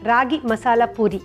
రాగి మసాలా పూరి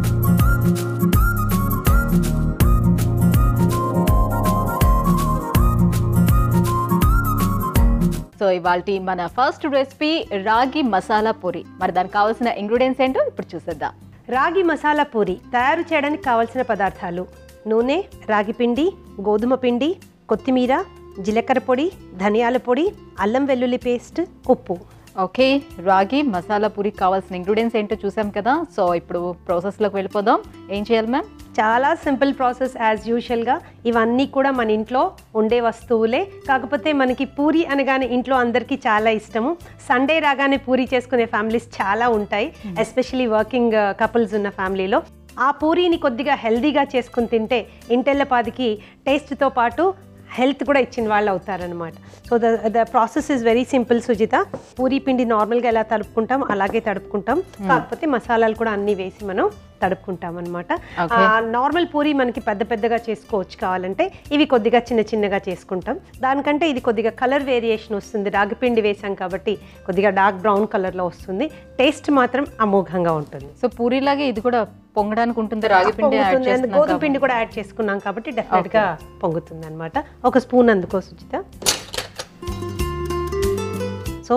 సో ఇవాళ మన ఫస్ట్ రెసిపీ రాగి మసాలా పూరి మరి దానికి కావాల్సిన ఇంగ్రీడియంట్స్ ఏంటో ఇప్పుడు చూసేద్దాం రాగి మసాలా పూరి తయారు చేయడానికి కావలసిన పదార్థాలు నూనె రాగి పిండి గోధుమ పిండి కొత్తిమీర జీలకర్ర పొడి ధనియాల పొడి అల్లం వెల్లుల్లి పేస్ట్ ఉప్పు ఓకే రాగి మసాలా పూరికి కావాల్సిన ఇంగ్రీడియంట్స్ ఏంటో చూసాం కదా సో ఇప్పుడు ప్రాసెస్లోకి వెళ్ళిపోదాం ఏం చేయాలి మ్యామ్ చాలా సింపుల్ ప్రాసెస్ యాజ్ యూజువల్గా ఇవన్నీ కూడా మన ఇంట్లో ఉండే వస్తువులే కాకపోతే మనకి పూరి అనగానే ఇంట్లో అందరికీ చాలా ఇష్టము సండే రాగానే పూరి చేసుకునే ఫ్యామిలీస్ చాలా ఉంటాయి ఎస్పెషలీ వర్కింగ్ కపుల్స్ ఉన్న ఫ్యామిలీలో ఆ పూరీని కొద్దిగా హెల్దీగా చేసుకుని తింటే ఇంటెల్లపాదికి టేస్ట్తో పాటు హెల్త్ కూడా ఇచ్చిన వాళ్ళు అవుతారనమాట so the the process is very simple Sujitha puri పిండి నార్మల్గా ఎలా తడుపుకుంటాం అలాగే తడుపుకుంటాం కాకపోతే మసాలాలు కూడా అన్నీ వేసి మనం తడుపుకుంటాం అనమాట Okay. నార్మల్ పూరి మనకి పెద్ద పెద్దగా చేసుకోవచ్చు కావాలంటే ఇవి కొద్దిగా చిన్న చిన్నగా చేసుకుంటాం దానికంటే ఇది కొద్దిగా కలర్ వేరియేషన్ వస్తుంది రాగిపిండి వేసాం కాబట్టి కొద్దిగా డార్క్ బ్రౌన్ కలర్లో వస్తుంది టేస్ట్ మాత్రం అమోఘంగా ఉంటుంది సో పూరిలాగే ఇది కూడా పొంగడానికి ఉంటుంది రాగి పిండి యాడ్ పొంగుతుంది. చేస్తున్నాం గోధుమ కాబట్టి. పిండి కూడా యాడ్ చేసుకున్నాం కాబట్టి డెఫినెట్ గా పొంగుతుంది అనమాట ఒక స్పూన్ అందుకో సుచిత సో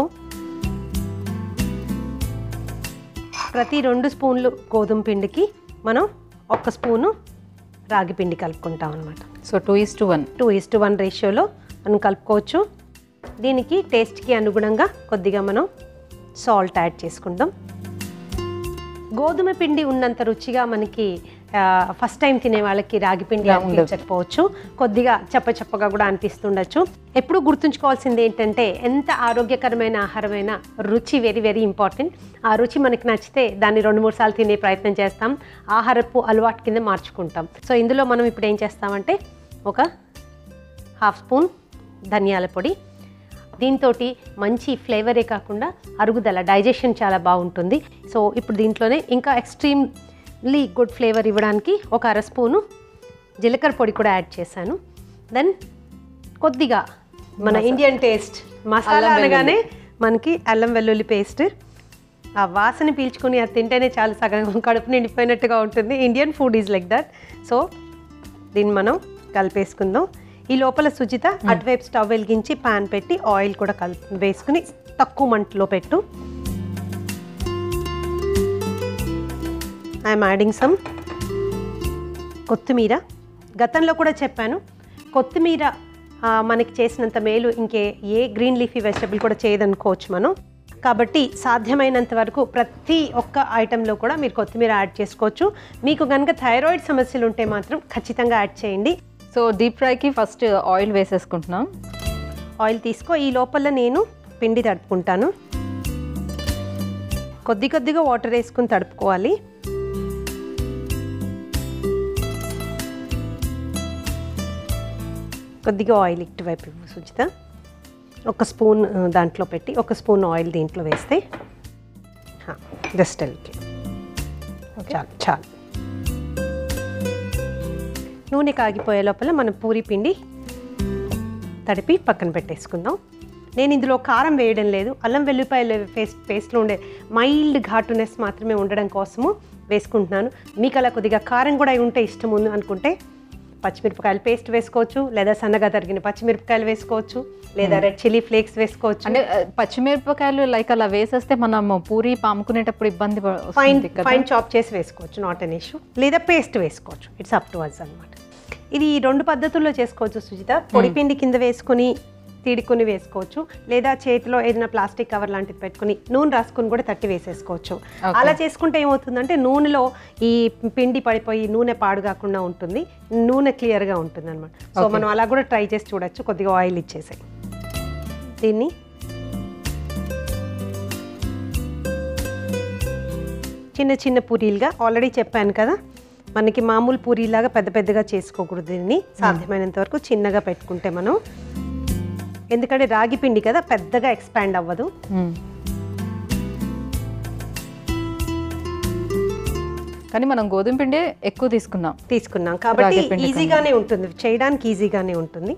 ప్రతి రెండు స్పూన్లు గోధుమ పిండికి మనం ఒక స్పూను రాగి పిండి కలుపుకుంటాం అనమాట so two is to one two is to one రేషియోలో మనం కలుపుకోవచ్చు దీనికి టేస్ట్కి అనుగుణంగా కొద్దిగా మనం సాల్ట్ యాడ్ చేసుకుందాం గోధుమ పిండి ఉన్నంత రుచిగా మనకి ఫస్ట్ టైం తినే వాళ్ళకి రాగి పిండి ఉండదు. అనిపించకపోవచ్చు కొద్దిగా చప్ప చప్పగా కూడా అనిపిస్తుండొచ్చు ఎప్పుడు గుర్తుంచుకోవాల్సింది ఏంటంటే ఎంత ఆరోగ్యకరమైన ఆహారమైన రుచి వెరీ వెరీ ఇంపార్టెంట్ ఆ రుచి మనకి నచ్చితే దాన్ని రెండు మూడు సార్లు తినే ప్రయత్నం చేస్తాం ఆహారపు అలవాటు కింద మార్చుకుంటాం సో ఇందులో మనం ఇప్పుడు ఏం చేస్తామంటే ఒక హాఫ్ స్పూన్ ధనియాల పొడి దీంతో మంచి ఫ్లేవరే కాకుండా అరుగుదల డైజెషన్ చాలా బాగుంటుంది సో ఇప్పుడు దీంట్లోనే ఇంకా ఎక్స్ట్రీమ్లీ గుడ్ ఫ్లేవర్ ఇవ్వడానికి ఒక అర స్పూను జీలకర్ర పొడి కూడా యాడ్ చేశాను దెన్ కొద్దిగా మన ఇండియన్ టేస్ట్ మసాలా అల్లం అనగానే మనకి అల్లం వెల్లుల్లి పేస్ట్ ఆ వాసన పీల్చుకొని అది తింటేనే చాలా సగం కడుపు నిండిపోయినట్టుగా ఉంటుంది Indian food is like that so దీన్ని మనం కలిపేసుకుందాం ఈ లోపల సుజిత అటువైపు స్టవ్ వెలిగించి పాన్ పెట్టి ఆయిల్ కూడా కలిపి వేసుకుని తక్కువ మంటలో పెట్టు ఐఎమ్ యాడింగ్ సమ్ కొత్తిమీర గతంలో కూడా చెప్పాను కొత్తిమీర ఆ, మనకి చేసినంత మేలు ఇంకే ఏ గ్రీన్ లీఫీ వెజిటబుల్ కూడా చేయదనుకోవచ్చు మనం కాబట్టి సాధ్యమైనంత వరకు ప్రతి ఒక్క ఐటెంలో కూడా మీరు కొత్తిమీర యాడ్ చేసుకోవచ్చు మీకు కనుక థైరాయిడ్ సమస్యలు ఉంటే మాత్రం ఖచ్చితంగా యాడ్ చేయండి సో డీప్ ఫ్రైకి ఫస్ట్ ఆయిల్ వేసేసుకుంటున్నాం ఆయిల్ తీసుకో ఈ లోపల నేను పిండి తడుపుకుంటాను కొద్ది కొద్దిగా వాటర్ వేసుకుని తడుపుకోవాలి కొద్దిగా ఆయిల్ ఇటువైపు ఇవ్వు సుజిత ఒక స్పూన్ ఆ, దాంట్లో పెట్టి ఒక స్పూన్ ఆయిల్ దీంట్లో వేస్తే జస్ట్ లిటిల్ చాలు చాలు నూనె కాగిపోయే లోపల మనం పూరి పిండి తడిపి పక్కన పెట్టేసుకుందాం నేను ఇందులో కారం వేయడం లేదు అల్లం వెల్లిపాయల పేస్ట్ పేస్ట్లో ఉండే మైల్డ్ ఘాటునెస్ మాత్రమే ఉండడం కోసము వేసుకుంటున్నాను మీకు అలా కొద్దిగా కారం కూడా ఉంటే ఇష్టం ఉంది అనుకుంటే పచ్చిమిరపకాయలు పేస్ట్ వేసుకోవచ్చు లేదా సన్నగా తరిగిన పచ్చిమిరపకాయలు వేసుకోవచ్చు లేదా రెడ్ చిల్లీ ఫ్లేక్స్ వేసుకోవచ్చు అంటే ఆ, పచ్చిమిరపకాయలు లైక్ అలా వేసేస్తే మనం పూరి పాముకునేటప్పుడు ఇబ్బంది ప- ఫైన్ వస్తుంది కదా ఫైన్ చాప్ చేసి వేసుకోవచ్చు నాట్ అన్ ఇష్యూ లేదా పేస్ట్ వేసుకోవచ్చు ఇట్స్ అప్ టు అస్ అనమాట ఇది ఈ రెండు పద్ధతుల్లో చేసుకోవచ్చు సుజిత పొడి పిండి కింద వేసుకొని తీడుకొని వేసుకోవచ్చు లేదా చేతిలో ఏదైనా ప్లాస్టిక్ కవర్ లాంటిది పెట్టుకుని నూనె రాసుకొని కూడా తట్టి వేసేసుకోవచ్చు Okay. అలా చేసుకుంటే ఏమవుతుందంటే నూనెలో ఈ పిండి పడిపోయి నూనె పాడు కాకుండా ఉంటుంది నూనె క్లియర్గా ఉంటుంది అనమాట సో మనం అలా కూడా ట్రై చేసి చూడొచ్చు కొద్దిగా ఆయిల్ ఇచ్చేసాయి దీన్ని చిన్న చిన్న పూరీలుగా ఆల్రెడీ చెప్పాను కదా మనకి మామూలు పూరీలాగా పెద్ద పెద్దగా చేసుకోకూడదు దీన్ని సాధ్యమైనంత వరకు చిన్నగా పెట్టుకుంటే మనం ఎందుకంటే రాగి పిండి కదా పెద్దగా ఎక్స్పాండ్ అవ్వదు మ్మ్. కానీ మనం గోధుమ పిండి ఎక్కువ తీసుకున్నాం తీసుకున్నాం కాబట్టి రాగి పిండి ఈజీగానే ఉంటుంది చేయడానికి ఈజీగానే ఉంటుంది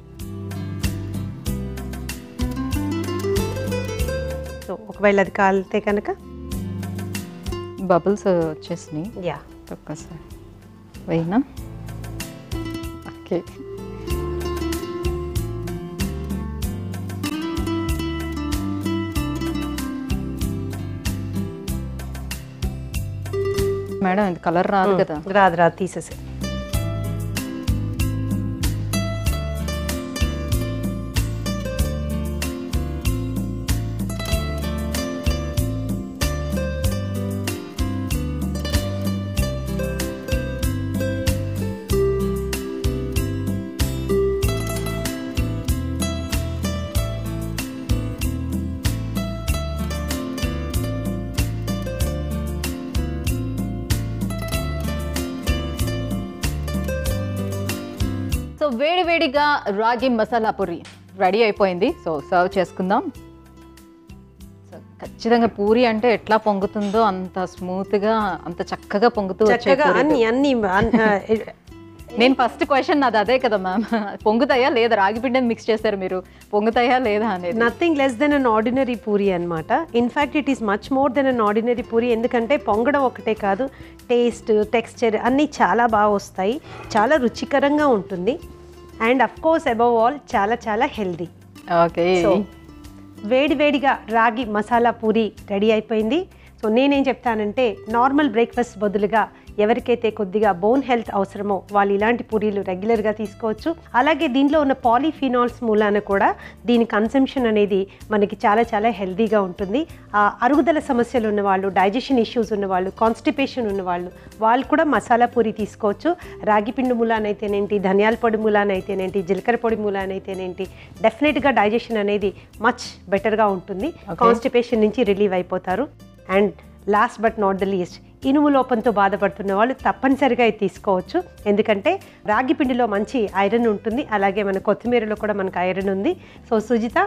సో ఒకవేళ అది కాలితే కనుక బబుల్స్ వచ్చేసినాయి యా ఒక్కసారి వేయనా ఓకే మేడం ఇది కలర్ రాదు కదా రాదు రాదు తీసేసి సో వేడి వేడిగా రాగి మసాలా పూరి రెడీ అయిపోయింది సో సర్వ్ చేసుకుందాం సో ఖచ్చితంగా పూరి అంటే ఎట్లా పొంగుతుందో అంత స్మూత్గా అంత చక్కగా పొంగుతూ వచ్చే చక్కగా పూరి అన్ని అన్ని అన్- ఆ, నేను ఫస్ట్ క్వశ్చన్ నాది అదే కదా మ్యామ్ పొంగుతాయా లేదా రాగి పిండిని మిక్స్ చేస్తారు మీరు పొంగుతాయా లేదా అనేది nothing less than an ordinary puri అనమాట in fact it is much more than an ordinary puri ఎందుకంటే పొంగడం ఒకటే కాదు టేస్ట్ టెక్స్చర్ అన్నీ చాలా బాగా వస్తాయి చాలా రుచికరంగా ఉంటుంది and of course above all చాలా చాలా హెల్దీ ఓకే సో వేడి వేడిగా రాగి మసాలా పూరి రెడీ అయిపోయింది సో నేనేం చెప్తానంటే నార్మల్ బ్రేక్ఫాస్ట్ బదులుగా ఎవరికైతే కొద్దిగా బోన్ హెల్త్ అవసరమో వాళ్ళు ఇలాంటి పూరీలు రెగ్యులర్గా తీసుకోవచ్చు అలాగే దీనిలో ఉన్న పాలీఫినాల్స్ మూలాన కూడా దీని కన్సంప్షన్ అనేది మనకి చాలా చాలా హెల్తీగా ఉంటుంది ఆ అరుగుదల సమస్యలు ఉన్న వాళ్ళు డైజెషన్ ఇష్యూస్ ఉన్న వాళ్ళు కాన్స్టిపేషన్ ఉన్న వాళ్ళు వాళ్ళు కూడా మసాలా పూరి తీసుకోవచ్చు రాగి పిండి మూలానైతేనేంటి ధనియాల పొడి మూలానైతేనేంటి జీలకర్ర పొడి మూలానైతేనేంటి డెఫినెట్గా డైజెషన్ అనేది మచ్ బెటర్గా ఉంటుంది కాన్స్టిపేషన్ నుంచి రిలీవ్ అయిపోతారు and last but not the least ఇనుము లోపంతో బాధపడుతున్న వాళ్ళు తప్పనిసరిగా ఇది తీసుకోవచ్చు ఎందుకంటే రాగి పిండిలో మంచి ఐరన్ ఉంటుంది అలాగే మన కొత్తిమీరలో కూడా మనకు ఐరన్ ఉంది so Sujitha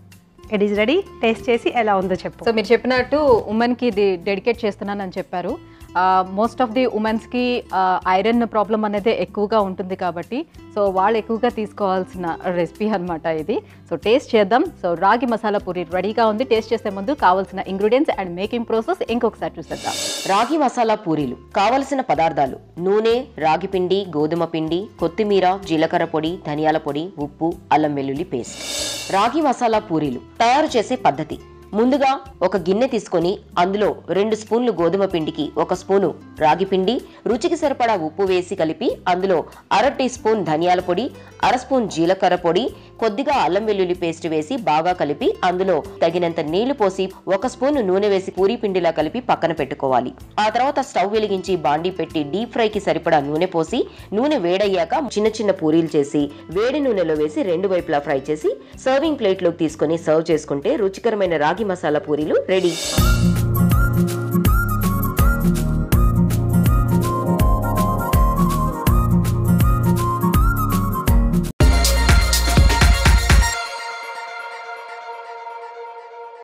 it is ready taste చేసి ఎలా ఉందో చెప్పు సో మీరు చెప్పినట్టు ఉమెన్కి ఇది డెడికేట్ చేస్తున్నానని చెప్పారు మోస్ట్ ఆఫ్ ది ఉమెన్స్కి ఐరన్ ప్రాబ్లం అనేది ఎక్కువగా ఉంటుంది కాబట్టి సో వాళ్ళు ఎక్కువగా తీసుకోవాల్సిన రెసిపీ అన్నమాట ఇది సో టేస్ట్ చేద్దాం సో రాగి మసాలా పూరి రెడీగా ఉంది టేస్ట్ చేసే ముందు కావాల్సిన ఇంగ్రీడియంట్స్ అండ్ మేకింగ్ ప్రాసెస్ ఇంకొకసారి చూసేద్దాం రాగి మసాలా పూరీలు కావలసిన పదార్థాలు నూనె రాగి పిండి గోధుమ పిండి కొత్తిమీర జీలకర్ర పొడి ధనియాల పొడి ఉప్పు అల్లం వెల్లుల్లి పేస్ట్ రాగి మసాలా పూరీలు తయారు చేసే పద్ధతి ముందుగా ఒక గిన్నె తీసుకొని అందులో రెండు స్పూన్లు గోధుమ పిండికి ఒక స్పూను రాగి పిండి రుచికి సరిపడా ఉప్పు వేసి కలిపి అందులో అర టీ స్పూన్ ధనియాల పొడి అర స్పూన్ జీలకర్ర పొడి కొద్దిగా అల్లం వెల్లుల్లి పేస్ట్ వేసి బాగా కలిపి అందులో తగినంత నీళ్లు పోసి ఒక స్పూన్ నూనె వేసి పూరీ పిండిలా కలిపి పక్కన పెట్టుకోవాలి ఆ తర్వాత స్టవ్ వెలిగించి బాండీ పెట్టి డీప్ ఫ్రైకి సరిపడా నూనె పోసి నూనె వేడయ్యాక చిన్న చిన్న పూరీలు చేసి వేడి నూనెలో వేసి రెండు వైపులా ఫ్రై చేసి సర్వింగ్ ప్లేట్లోకి తీసుకొని సర్వ్ చేసుకుంటే రుచికరమైన రాగి మసాలా పూరీలు రెడీ